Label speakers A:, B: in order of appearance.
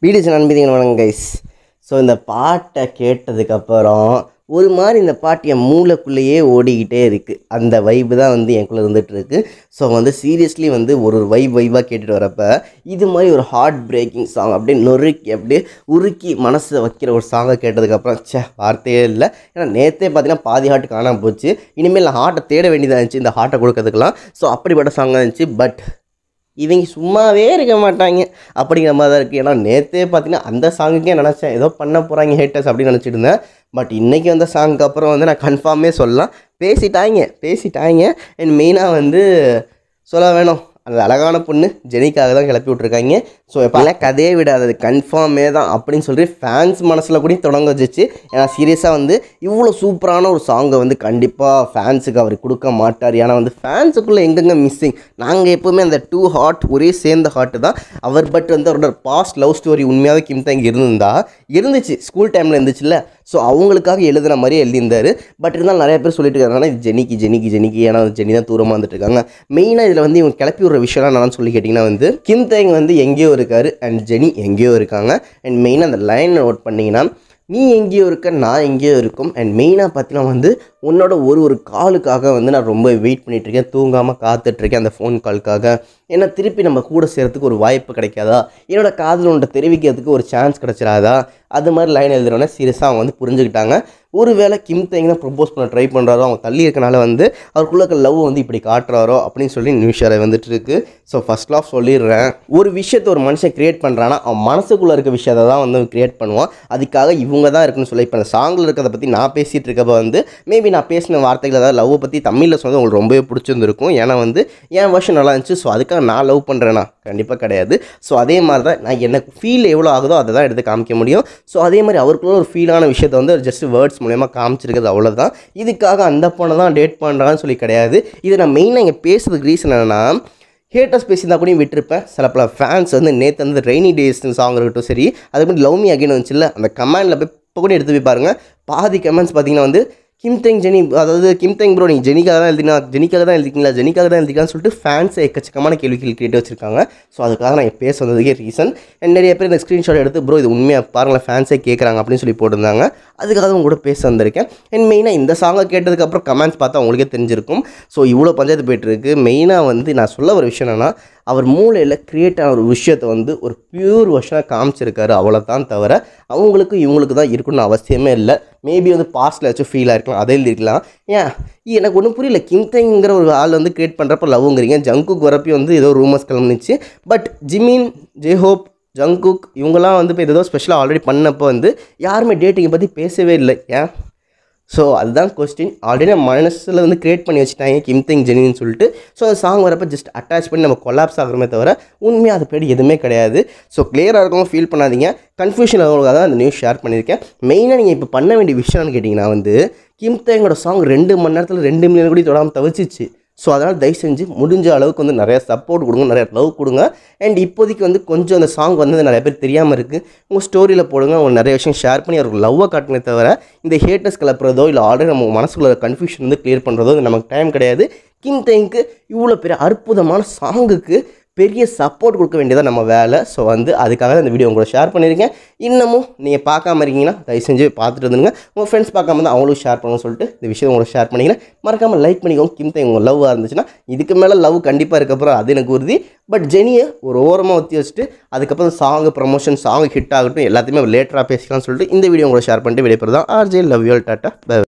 A: பிடிச்ச நண்பதிகள் வணக்கம் guys so இந்த பாட்டை கேட்டதுக்கப்புறம் ஒரு மாதிரி இந்த பாட்டு என் மூளைக்குள்ளேயே ஓடிக்கிட்டே இருக்குது அந்த வைப்பு தான் வந்து எனக்குள்ளே இருந்துகிட்டு இருக்கு ஸோ வந்து சீரியஸ்லி வந்து ஒரு ஒரு வைப் வைப்பாக கேட்டுட்டு வரப்ப இது மாதிரி ஒரு ஹார்ட் பிரேக்கிங் சாங் அப்படியே நொறுக்கி அப்படியே உருக்கி மனசை வைக்கிற ஒரு சாங்கை கேட்டதுக்கப்புறம் ச்சே வார்த்தையே இல்லை ஏன்னா நேற்றே பார்த்தீங்கன்னா பாதி ஹார்ட் காணாமல் போச்சு இனிமேல் நான் ஹார்ட்டை தேட வேண்டியதாக இருந்துச்சு இந்த ஹார்ட்டை கொடுக்கறதுக்கெல்லாம் ஸோ அப்படிப்பட்ட சாங்காக இருந்துச்சு பட் இவங்க சும்மாவே இருக்க மாட்டாங்க அப்படிங்கிற மாதிரி தான் இருக்குது ஏன்னா நேற்றே பார்த்தீங்கன்னா அந்த சாங்குக்கே நினச்சேன் ஏதோ பண்ண போகிறாங்க ஹேட்டர்ஸ் அப்படின்னு நினச்சிட்டு இருந்தேன் பட் இன்றைக்கி வந்த சாங்க்கு அப்புறம் வந்து நான் கன்ஃபார்மே சொல்லலாம் பேசிட்டாங்க பேசிட்டாங்க அண்ட் மெயினாக வந்து சொல்ல வேணும் அந்த அழகான பொண்ணு ஜெனிக்காக தான் கிளப்பி விட்ருக்காங்க ஸோ எப்போல்லாம் கதையே விடாதது கன்ஃபார்மே தான் அப்படின்னு சொல்லி ஃபேன்ஸ் மனசில் கூட தொடங்க வச்சிச்சு ஏன்னா சீரியஸாக வந்து இவ்வளோ சூப்பரான ஒரு சாங்கை வந்து கண்டிப்பாக ஃபேன்ஸுக்கு அவர் கொடுக்க மாட்டார் ஏன்னா வந்து ஃபேன்ஸுக்குள்ளே எங்கெங்கே மிஸ்ஸிங் நாங்கள் எப்போவுமே அந்த டூ ஹார்ட் ஒரே சேர்ந்த ஹார்ட்டு தான் அவர் பட் வந்து அவரோட பாஸ்ட் லவ் ஸ்டோரி உண்மையாகவே கிம் தான் இங்கே இருந்திருந்தா இருந்துச்சு ஸ்கூல் டைமில் இருந்துச்சுல்ல ஸோ அவங்களுக்காக எழுதுன மாதிரியே எழுதியிருந்தார் பட் இருந்தாலும் நிறைய பேர் சொல்லிட்டு இருக்காங்க இது ஜெனிக்கு ஜெனிக்கு ஜெனிக்கு ஏன்னா ஜெனி தான் தூரமாக வந்துட்டு இருக்காங்க மெயினாக இதில் வந்து இவங்க கிளப்பி விடுற விஷயம்லாம் என்னன்னு சொல்லி கேட்டிங்கன்னா வந்து கிம் தேங் வந்து எங்கேயோ இருக்காரு அண்ட் ஜெனி எங்கேயோ இருக்காங்க அண்ட் மெயினாக அந்த லைன் நோட் பண்ணிங்கன்னா நீ எங்கேயோ இருக்க நான் எங்கேயோ இருக்கும் அண்ட் மெயினாக பார்த்தீங்கன்னா வந்து உன்னோட ஒரு ஒரு காலுக்காக வந்து நான் ரொம்ப வெயிட் பண்ணிட்டு இருக்கேன் தூங்காமல் காத்துட்ருக்கேன் அந்த ஃபோன் காலுக்காக ஏன்னா திருப்பி நம்ம கூட சேர்றதுக்கு ஒரு வாய்ப்பு கிடைக்காதா என்னோட காதல் உன்ட்ட தெரிவிக்கிறதுக்கு ஒரு சான்ஸ் கிடச்சிடாதா அது மாதிரி லைன் எழுதுறோன்னே சீரியஸாக அவங்க வந்து புரிஞ்சுக்கிட்டாங்க ஒருவேளை கிம் தேங் தான் ப்ரப்போஸ் பண்ண ட்ரை பண்ணுறாரோ அவங்க தள்ளி இருக்கனால வந்து அவருக்குள்ள இருக்க லவ் வந்து இப்படி காட்டுறாரோ அப்படின்னு சொல்லி நியூஸ் வந்துட்டு இருக்கு ஸோ ஃபர்ஸ்ட் ஆஃப் சொல்லிடுறேன் ஒரு விஷயத்தை ஒரு மனுஷன் கிரியேட் பண்ணுறான்னா அவன் மனசுக்குள்ளே இருக்க விஷயத்தை தான் வந்து கிரியேட் பண்ணுவான் அதுக்காக இவங்க தான் இருக்குன்னு சொல்லி இப்போ அந்த சாங்கில் இருக்கிறத பற்றி நான் பேசிகிட்டு இருக்கப்ப வந்து மேபி நான் பேசின வார்த்தைகள் அதாவது லவ்வை பற்றி தமிழில் சொன்னது உங்களுக்கு ரொம்பவே பிடிச்சிருந்துருக்கும் ஏன்னா வந்து என் வருஷம் நல்லா இருந்துச்சு ஸோ அதுக்காக நான் லவ் பண்ணுறேன்னா கண்டிப்பாக கிடையாது ஸோ அதே மாதிரி தான் நான் எனக்கு ஃபீல் எவ்வளோ ஆகுதோ அதை தான் எடுத்து காமிக்க முடியும் ஸோ அதே மாதிரி அவருக்குள்ள ஒரு ஃபீலான விஷயத்தை வந்து ஜஸ்ட் வேர்ட்ஸ் மூலயமா காமிச்சிருக்கிறது அவ்வளோதான் இதுக்காக அந்த பொண்ணை தான் டேட் பண்ணுறான்னு சொல்லி கிடையாது இது நான் மெயினாக இங்கே பேசுறதுக்கு ரீசன் என்னென்னா ஹேட்டர்ஸ் பேசியிருந்தா கூட விட்டுருப்பேன் சில பல ஃபேன்ஸ் வந்து நேற்று வந்து ரெய்னி டேஸ் சாங் இருக்கட்டும் சரி அதுக்கு மாதிரி லவ் மீ அகைன் வந்துச்சுல்ல அந்த கமெண்டில் போய் இப்போ கூட எடுத்து போய் பாருங்கள் பாதி கமெண்ட்ஸ் பார்த்தீங்கன்னா வந்து கிம் தெங் ஜெனி அதாவது கிம் தெங் ப்ரோ நீங்கள் ஜெனிக்காக தான் எழுதினா ஜெனிக்காக தான் எழுதிங்களா ஜெனிக்காக தான் எழுதிக்கலாம்னு சொல்லிட்டு ஃபேன்ஸ் எக்கச்சக்கமான கேள்விகள் கேட்டு வச்சிருக்காங்க ஸோ அதுக்காக நான் பேச வந்ததுக்கே ரீசன் அண்ட் நிறைய பேர் இந்த ஸ்க்ரீன்ஷாட் எடுத்து ப்ரோ இது உண்மையாக பாருங்களேன் ஃபேன்ஸே கேட்குறாங்க அப்படின்னு சொல்லி போட்டிருந்தாங்க அதுக்காக தான் உங்க கூட பேச வந்திருக்கேன் அண்ட் மெயினாக இந்த சாங்கை கேட்டதுக்கப்புறம் கமெண்ட்ஸ் பார்த்தா உங்களுக்கே தெரிஞ்சிருக்கும் ஸோ இவ்வளோ பஞ்சாயத்து போயிட்டுருக்கு மெயினாக வந்து நான் சொல்ல ஒரு விஷயம் என்னென்னா அவர் மூளையில் கிரியேட் ஆன ஒரு விஷயத்தை வந்து ஒரு பியூர் வருஷனாக காமிச்சிருக்காரு அவ்வளோதான் தவிர அவங்களுக்கு இவங்களுக்கு தான் இருக்கணும்னு அவசியமே இல்லை மேபி வந்து பாஸ்டில் ஏதாச்சும் ஃபீல் ஆயிருக்கலாம் அதை எழுதிருக்கலாம் ஏன் எனக்கு ஒன்றும் புரியல கிம்தங்கிற ஒரு ஆள் வந்து கிரியேட் பண்ணுறப்ப லவ்ங்கிறீங்க ஜங்குக் வரப்பையும் வந்து ஏதோ ரூமர்ஸ் கிளம்புனுச்சு பட் ஜிமின் ஜெஹோப் ஜங்குக் இவங்கெல்லாம் வந்து இப்போ ஏதோ ஸ்பெஷலாக ஆல்ரெடி பண்ணப்போ வந்து யாருமே டேட்டிங்கை பற்றி பேசவே இல்லை ஏன் ஸோ அதுதான் கொஸ்டின் ஆல்ரெடி நம்ம மனசில் வந்து கிரியேட் பண்ணி வச்சுட்டாங்க கிம் திங் ஜெனின்னு சொல்லிட்டு ஸோ அந்த சாங் வரப்போ ஜஸ்ட் அட்டாச் பண்ணி நம்ம கொலாப்ஸ் ஆகிறோமே தவிர உண்மையாக அது பேர் எதுவுமே கிடையாது ஸோ கிளியராக இருக்கவங்க ஃபீல் பண்ணாதீங்க கன்ஃபியூஷன் ஆகிறவங்க தான் அந்த நியூஸ் ஷேர் பண்ணியிருக்கேன் மெயினாக நீங்கள் இப்போ பண்ண வேண்டிய விஷயம்னு கேட்டிங்கன்னா வந்து கிம் தேங்கோட சாங் ரெண்டு மணி நேரத்தில் ரெண்டு மில்லியன் கூட தொடாமல் தவிச்சிச்சு ஸோ அதனால் தயவு செஞ்சு முடிஞ்ச அளவுக்கு வந்து நிறைய சப்போர்ட் கொடுங்க நிறைய லவ் கொடுங்க அண்ட் இப்போதைக்கு வந்து கொஞ்சம் அந்த சாங் வந்து நிறைய பேர் தெரியாமல் இருக்குது உங்கள் ஸ்டோரியில் போடுங்க அவங்க நிறைய விஷயம் ஷேர் பண்ணி அவருக்கு லவ்வை காட்டினே தவிர இந்த ஹேட்டர்ஸ் கிளப்புறதோ இல்லை ஆல்ரெடி நம்ம மனசுக்குள்ள கன்ஃபியூஷன் வந்து கிளியர் பண்ணுறதோ இது நமக்கு டைம் கிடையாது கிம் தேங்க்கு இவ்வளோ பெரிய அற்புதமான சாங்குக்கு பெரிய சப்போர்ட் கொடுக்க வேண்டியதாக நம்ம வேலை ஸோ வந்து அதுக்காக தான் இந்த வீடியோ உங்களை ஷேர் பண்ணியிருக்கேன் இன்னமும் நீங்கள் பார்க்காம இருக்கீங்கன்னா தயவு செஞ்சு பார்த்துட்டு வந்துங்க உங்கள் ஃப்ரெண்ட்ஸ் பார்க்காம இருந்தால் அவங்களும் ஷேர் பண்ணணும்னு சொல்லிட்டு இந்த விஷயம் உங்களை ஷேர் பண்ணிக்கிறேன் மறக்காமல் லைக் பண்ணிக்கோங்க கிம் தேங்க உங்கள் லவ்வாக இருந்துச்சுன்னா இதுக்கு மேலே லவ் கண்டிப்பாக இருக்கப்பறம் அது எனக்கு உறுதி பட் ஜெனியை ஒரு ஓரமாக ஊற்றி வச்சுட்டு அதுக்கப்புறம் சாங் ப்ரமோஷன் சாங் ஹிட் ஆகட்டும் எல்லாத்தையுமே லேட்டராக பேசிக்கலாம்னு சொல்லிட்டு இந்த வீடியோ உங்களை ஷேர் பண்ணிட்டு விடைபெறுதான் RJ love you tata by